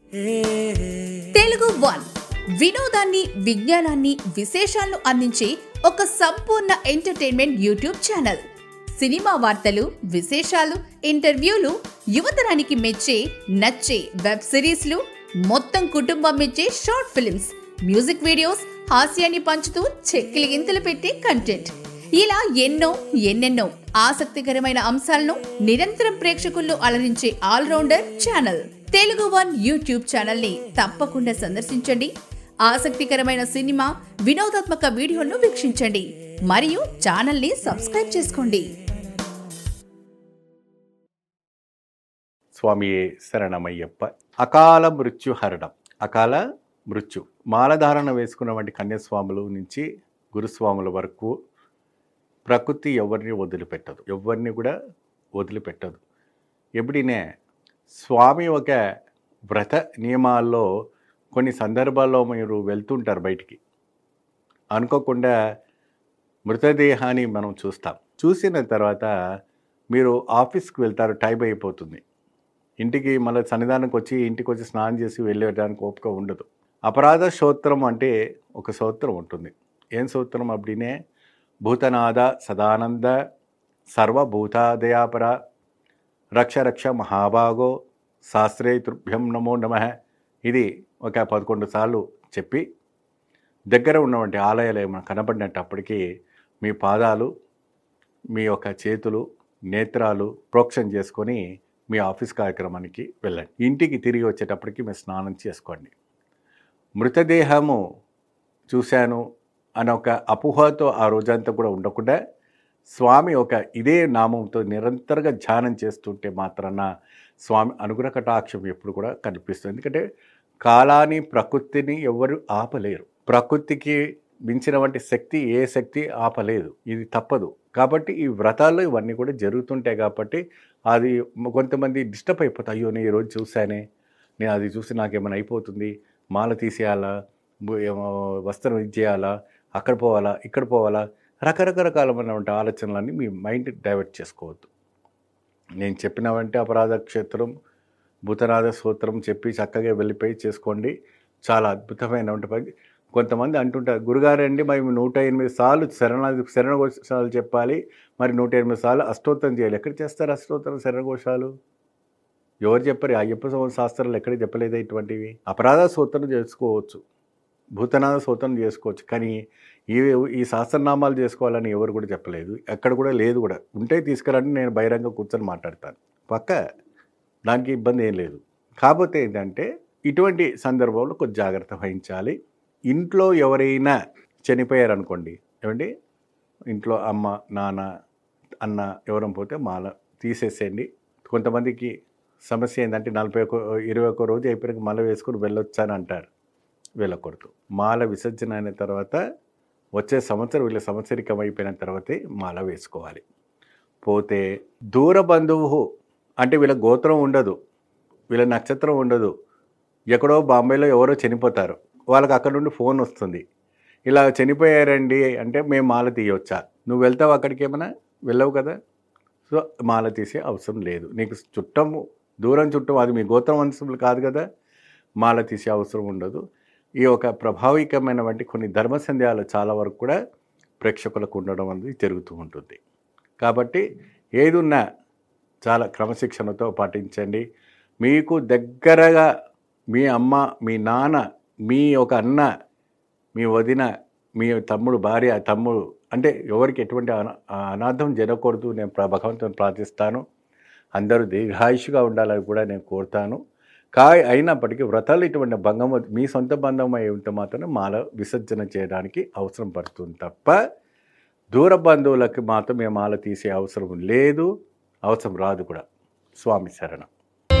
Telugu one వినోదాన్ని విజ్ఞానాన్ని విశేషాలను అందించే ఒక సంపూర్ణ ఎంటర్టైన్మెంట్ యూట్యూబ్ ఛానల్ సినిమా వార్తలు విశేషాలు ఇంటర్వ్యూలు యువతరానికి మెచ్చే నచ్చే వెబ్ సిరీస్లు మొత్తం కుటుంబం మెచ్చే షార్ట్ ఫిల్మ్స్ మ్యూజిక్ వీడియోస్ హాస్యాన్ని పంచుతూ చెక్కిలి గింతలు పెట్టే కంటెంట్ ఇలా ఎన్నో ఎన్నెన్నో ఆసక్తికరమైన అంశాలను నిరంతరం ప్రేక్షకుల్లో అలరించే allrounder channel Telugu one YouTube channel ని తప్పకుండా సందర్శించండి ఆసక్తికరమైన సినిమా వినోదాత్మక వీడియోలను వీక్షించండి మరియు ఛానల్ ని సబ్స్క్రైబ్ చేసుకోండి స్వామియే శరణమయ్యప్ప అకాల మృత్యు హరణం అకాల మృత్యు మాలధారణ వేసుకున్న వంటి కన్యాస్వాములు నుంచి గురుస్వాముల వరకు ప్రకృతి ఎవరిని వదిలిపెట్టదు ఎవరిని కూడా వదిలిపెట్టదు ఎప్పుడినే స్వామి ఒక వ్రత నియమాల్లో కొన్ని సందర్భాల్లో మీరు వెళ్తుంటారు బయటికి అనుకోకుండా మృతదేహాన్ని మనం చూస్తాం చూసిన తర్వాత మీరు ఆఫీస్కి వెళ్తారు టైం అయిపోతుంది ఇంటికి మళ్ళీ సన్నిధానంకి వచ్చి ఇంటికి వచ్చి స్నానం చేసి వెళ్ళేయడానికి ఓపిక ఉండదు అపరాధ స్తోత్రం అంటే ఒక స్తోత్రం ఉంటుంది ఏం స్తోత్రం అప్పుడినే భూతనాథ సదానంద సర్వభూతాదయాపర రక్ష రక్ష మహాభాగో శాస్త్రే తుభ్యం నమో నమ ఇది ఒక పదకొండు సార్లు చెప్పి దగ్గర ఉన్నటువంటి ఆలయాలు ఏమైనా కనబడినట్టప్పటికీ మీ పాదాలు మీ యొక్క చేతులు నేత్రాలు ప్రోక్షణ చేసుకొని మీ ఆఫీస్ కార్యక్రమానికి వెళ్ళండి ఇంటికి తిరిగి వచ్చేటప్పటికి మీరు స్నానం చేసుకోండి మృతదేహము చూశాను అనే ఒక అపోహతో ఆ రోజంతా కూడా ఉండకుండా స్వామి ఒక ఇదే నామంతో నిరంతరంగా ధ్యానం చేస్తుంటే మాత్రాన స్వామి అనుగ్రహ కటాక్షం ఎప్పుడు కూడా కనిపిస్తుంది ఎందుకంటే కాలాన్ని ప్రకృతిని ఎవరు ఆపలేరు ప్రకృతికి మించిన వంటి శక్తి ఏ శక్తి ఆపలేదు ఇది తప్పదు కాబట్టి ఈ వ్రతాల్లో ఇవన్నీ కూడా జరుగుతుంటాయి కాబట్టి అది కొంతమంది డిస్టర్బ్ అయిపోతాయి అయ్యో నేను ఈరోజు చూశానే నేను అది చూసి నాకేమైనా అయిపోతుంది మాల తీసేయాలా బు- ఏమో వస్త్రం ఇది చేయాలా అక్కడ పోవాలా ఇక్కడ పోవాలా రకరకరకాలమైనటువంటి ఆలోచనలన్నీ మీ మైండ్ డైవర్ట్ చేసుకోవద్దు నేను చెప్పినవంటే అపరాధ క్షేత్రం భూతనాథ సూత్రం చెప్పి చక్కగా వెళ్ళిపోయి చేసుకోండి చాలా అద్భుతమైనటువంటి పని కొంతమంది అంటుంటారు గురుగారండి మరి నూట ఎనిమిది సార్లు శరణాది శరణఘోషాలు చెప్పాలి మరి నూట ఎనిమిది సార్లు అష్టోత్తరం చేయాలి ఎక్కడ చేస్తారు అష్టోత్తరం శరణఘోషాలు ఎవరు చెప్పారు అయ్యప్ప స్వామి శాస్త్రాలు ఎక్కడ చెప్పలేదు ఇటువంటివి అపరాధ సూత్రం చేసుకోవచ్చు భూతనాథ సూత్రం చేసుకోవచ్చు కానీ ఈ ఈ శాస్త్రనామాలు చేసుకోవాలని ఎవరు కూడా చెప్పలేదు ఎక్కడ కూడా లేదు కూడా ఉంటే తీసుకురండి నేను బహిరంగ కూర్చొని మాట్లాడతాను పక్క దానికి ఇబ్బంది ఏం లేదు కాకపోతే ఏంటంటే ఇటువంటి సందర్భంలో కొంచెం జాగ్రత్త వహించాలి ఇంట్లో ఎవరైనా చనిపోయారనుకోండి ఏమండి ఇంట్లో అమ్మ నాన్న అన్న ఎవరం పోతే మాల తీసేసేయండి కొంతమందికి సమస్య ఏంటంటే నలభై ఒక ఇరవై ఒక్క రోజు అయిపోయాక మాల వేసుకుని వెళ్ళొచ్చాని అంటారు వెళ్ళకూడదు మాల విసర్జన అయిన తర్వాత వచ్చే సంవత్సరం వీళ్ళ సంవత్సరికం అయిపోయిన తర్వాతే మాల వేసుకోవాలి పోతే దూర బంధువు అంటే వీళ్ళ గోత్రం ఉండదు వీళ్ళ నక్షత్రం ఉండదు ఎక్కడో బాంబేలో ఎవరో చనిపోతారు వాళ్ళకి అక్కడ నుండి ఫోన్ వస్తుంది ఇలా చనిపోయారండి అంటే మేము మాల తీయవచ్చా నువ్వు వెళ్తావు అక్కడికి ఏమైనా వెళ్ళవు కదా సో మాల తీసే అవసరం లేదు నీకు చుట్టము దూరం చుట్టం అది మీ గోత్రం వంశములు కాదు కదా మాల తీసే అవసరం ఉండదు ఈ యొక్క ప్రభావికమైన వంటి కొన్ని ధర్మ సందేహాలు చాలా వరకు కూడా ప్రేక్షకులకు ఉండడం అనేది జరుగుతూ ఉంటుంది కాబట్టి ఏది ఉన్నా చాలా క్రమశిక్షణతో పాటించండి మీకు దగ్గరగా మీ అమ్మ మీ నాన్న మీ ఒక అన్న మీ వదిన మీ తమ్ముడు భార్య తమ్ముడు అంటే ఎవరికి ఎటువంటి అన అనాథం జరగకూడదు నేను ప్ర- భగవంతుని ప్రార్థిస్తాను అందరూ దీర్ఘాయుషుగా ఉండాలని కూడా నేను కోరుతాను కా అయినప్పటికీ వ్రతాలు ఇటువంటి భంగం మీ సొంత బంధం అయి ఉంటే మాత్రం మాల విసర్జన చేయడానికి అవసరం పడుతుంది తప్ప దూర బంధువులకి మాత్రం మేము మాల తీసే అవసరం లేదు అవసరం రాదు కూడా స్వామి శరణం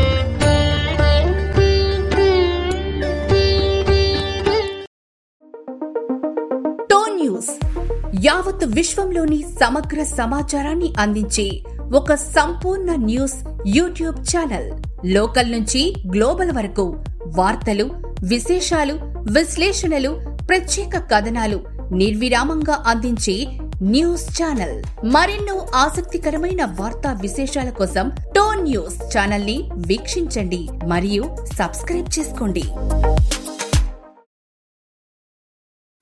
టో న్యూస్ యావత్ విశ్వంలోని సమగ్ర సమాచారాన్ని అందించే ఒక సంపూర్ణ న్యూస్ యూట్యూబ్ ఛానల్ లోకల్ నుంచి గ్లోబల్ వరకు వార్తలు విశేషాలు విశ్లేషణలు ప్రత్యేక కథనాలు నిర్విరామంగా అందించే న్యూస్ ఛానల్ మరెన్నో ఆసక్తికరమైన వార్తా విశేషాల కోసం టోన్ న్యూస్ ఛానల్ ని వీక్షించండి మరియు సబ్స్క్రైబ్ చేసుకోండి